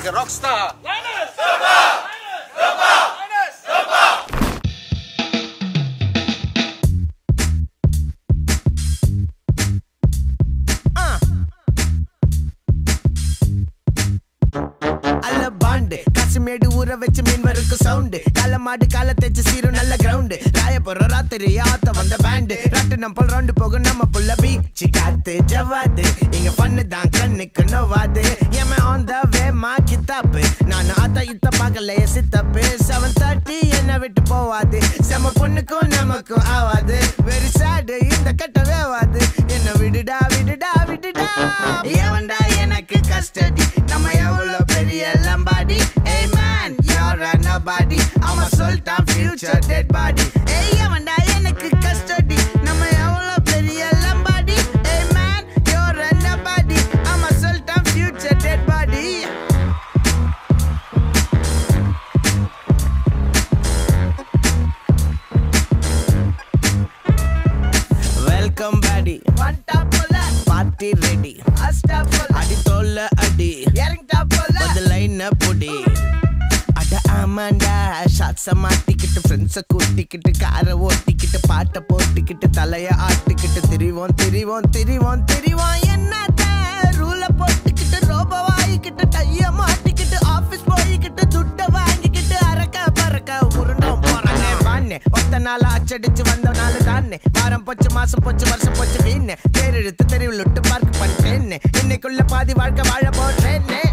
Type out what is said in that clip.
like a rock star. அல்ல பாண்டு காசுமேடு ஊற வச்சு மீன் வருக்கு சவுண்டு கால மாடு கால தேச்சு சீரும் நல்ல கிரவுண்டு ராயபுரம் ராத்திரி ஆத்த வந்த பேண்டு ராட்டு நம்ம ரவுண்டு போகும் நம்ம புள்ள பீச்சு காத்து ஜவாது இங்க பண்ணு தான் கண்ணுக்கு நோவாது எம ஆன் த வே மா கித்தாப்பு நான் ஆத்த இத்த பார்க்கலையே சித்தப்பு செவன் தேர்ட்டி என்ன விட்டு போவாது செம பொண்ணுக்கும் நமக்கும் ஆவாது வெரி சேடு இந்த கட்ட வேவாது என்ன விடுடா விடுடா விடுடா ஏவன்டா எனக்கு கஸ்டடி நம்ம எவ்வளவு பெரிய லம்பாடி ஏய் மேன் you're a nobody அவன் சொல்லிட்டான் ஃபியூச்சர் டெட் பாடி ஏய் ஏவன்டா எனக்கு கஸ்டடி நம்ம எவ்வளவு பெரிய லம்பாடி ஏய் மேன் you're a nobody அவன் சொல்லிட்டான் future dead body welcome body party ready அடி தோல்ல அடி வந்து லைன் பொடி அட ஆமாண்டா ஷாட்ஸ மாட்டிக்கிட்டு ஃப்ரெண்ட்ஸ கூட்டிக்கிட்டு காரை ஓட்டிக்கிட்டு பாட்டை போட்டுக்கிட்டு தலைய ஆட்டிக்கிட்டு திரிவோம் திரிவோம் திரிவோம் திரிவோம் என்னத்த ரூல போட்டுக்கிட்டு ரோப வாங்கிக்கிட்டு டைய மாட்டிக்கிட்டு ஆபீஸ் போய்கிட்டு துட்ட வாங்கிக்கிட்டு அரக்க பறக்க உருண்டோம் போறாங்க வாண்ணே ஒத்த நாள் அச்சடிச்சு வந்த நாள் தானே வாரம் போச்சு மாசம் போச்சு வருஷம் போச்சு வீணே தேர் இழுத்து தெருவில் விட்டு பார்க் பண்ணிட்டேன்னு இன்னைக்குள்ள பாதி வாழ்க்கை வாழ போடுறேன்னே